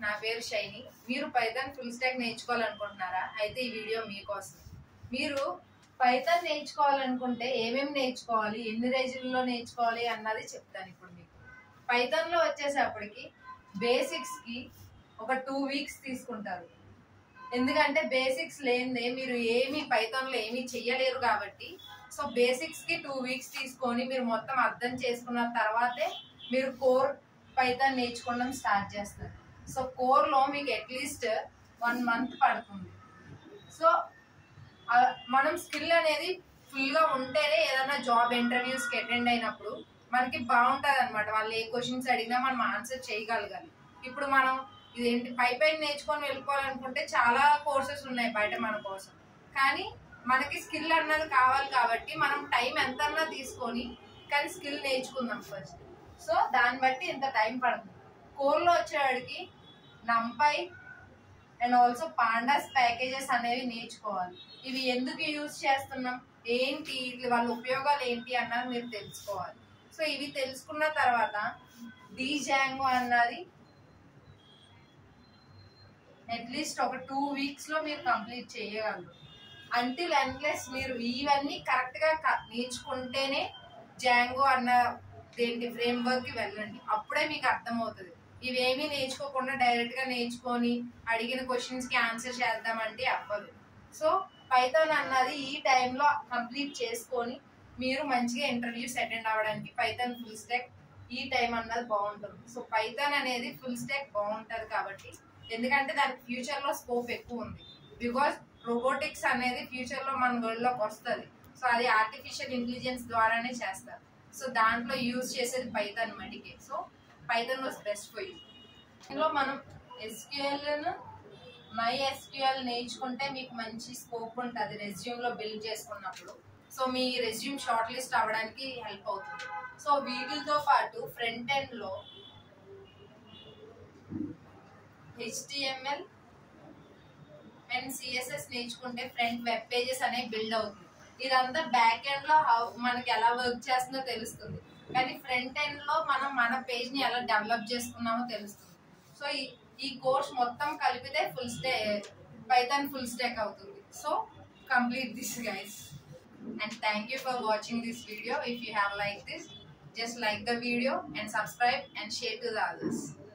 నా పేరు షైని మీరు పైథాన్ ఫుల్ స్టాక్ నేర్చుకోవాలనుకుంటున్నారా అయితే ఈ వీడియో మీకోసం మీరు పైథాన్ నేర్చుకోవాలనుకుంటే ఏమేమి నేర్చుకోవాలి ఎన్ని రోజుల్లో నేర్చుకోవాలి అన్నది చెప్తాను ఇప్పుడు మీకు పైథాన్లో వచ్చేసేపటికి బేసిక్స్కి ఒక టూ వీక్స్ తీసుకుంటారు ఎందుకంటే బేసిక్స్ లేనిదే మీరు ఏమి పైథాన్లో ఏమీ చెయ్యలేరు కాబట్టి సో బేసిక్స్ కి టూ వీక్స్ తీసుకొని మీరు మొత్తం అర్థం చేసుకున్న తర్వాతే మీరు కోర్ పైథాన్ నేర్చుకోవడం స్టార్ట్ చేస్తారు సో కోర్ లో మీకు అట్లీస్ట్ వన్ మంత్ పడుతుంది సో ఆ, మనం స్కిల్ అనేది ఫుల్ గా ఉంటేనే ఏదైనా జాబ్ ఇంటర్వ్యూస్ కి అటెండ్ అయినప్పుడు మనకి బాగుంటది అనమాట వాళ్ళు ఏ క్వశ్చన్స్ అడిగినా మనం ఆన్సర్ చేయగలగాలి ఇప్పుడు మనం ఇదేంటి పై పైన నేర్చుకొని వెళ్ళిపోవాలనుకుంటే చాలా కోర్సెస్ ఉన్నాయి బయట మన కోసం కానీ మనకి స్కిల్ అన్నది కావాలి కాబట్టి మనం టైం ఎంతన్నా తీసుకొని కానీ స్కిల్ నేర్చుకుందాం ఫస్ట్ సో దాన్ని బట్టి ఇంత టైం పడుతుంది కోర్లో వచ్చేవాడికి NumPy and also pandas packages అనేవి నేర్చుకోవాలి ఇవి ఎందుకు యూజ్ చేస్తున్నాం ఏంటి వీటి వాళ్ళ ఉపయోగాలు ఏంటి అన్నది మీరు తెలుసుకోవాలి సో ఇవి తెలుసుకున్న తర్వాత డీ జాంగో అన్నది అట్లీస్ట్ ఒక టూ వీక్స్ లో మీరు కంప్లీట్ చేయగలరు అంటిల్ అన్లెస్ మీరు ఇవన్నీ కరెక్ట్ గా క- నేర్చుకుంటేనే జాంగో అన్న దేంటి ఫ్రేమ్ వర్క్ కి వెళ్ళండి అప్పుడే మీకు అర్థమవుతుంది ఇవేమీ నేర్చుకోకుండా డైరెక్ట్ గా నేర్చుకొని అడిగిన క్వశ్చన్స్ కి ఆన్సర్ చేద్దామంటే అవ్వదు సో పైథాన్ అన్నది ఈ టైంలో కంప్లీట్ చేసుకొని మీరు మంచిగా ఇంటర్వ్యూస్ అటెండ్ అవ్వడానికి పైథాన్ ఫుల్ స్టాక్ ఈ టైం అన్నది బాగుంటుంది సో పైథాన్ అనేది ఫుల్ స్టాక్ బాగుంటది కాబట్టి ఎందుకంటే దానికి ఫ్యూచర్ లో స్కోప్ ఎక్కువ ఉంది బికాస్ రోబోటిక్స్ అనేది ఫ్యూచర్ లో మన వరల్డ్ లోకి వస్తుంది సో అది ఆర్టిఫిషియల్ ఇంటెలిజెన్స్ ద్వారానే చేస్తారు సో దాంట్లో యూజ్ చేసేది పైథాన్ మడికే so Python was best for you ఇందులో మనం ఎస్క్యూఎల్ మై ఎస్క్యూఎల్ నేర్చుకుంటే మీకు మంచి స్కోప్ ఉంటుంది రెజ్యూమ్ లో బిల్డ్ చేసుకున్నప్పుడు సో మీ రెజ్యూమ్ షార్ట్ లిస్ట్ అవ్వడానికి హెల్ప్ అవుతుంది సో వీటితో పాటు ఫ్రంట్ ఎండ్ లో హెచ్టిఎంఎల్ అండ్ సిఎస్ఎస్ నేర్చుకుంటే ఫ్రంట్ వెబ్ పేజెస్ అనేవి బిల్డ్ అవుతుంది ఇదంతా బ్యాక్ ఎండ్ లో how- మనకి ఎలా వర్క్ చేస్తుందో తెలుస్తుంది కానీ ఫ్రంట్ ఎండ్ లో మనం మన పేజ్ ని ఎలా డెవలప్ చేసుకున్నామో తెలుస్తుంది సో ఈ ఈ కోర్స్ మొత్తం కలిపితే full stack Python full stack అవుతుంది so complete this guys and thank you for watching this video if you have liked this just like the video and subscribe and share to the others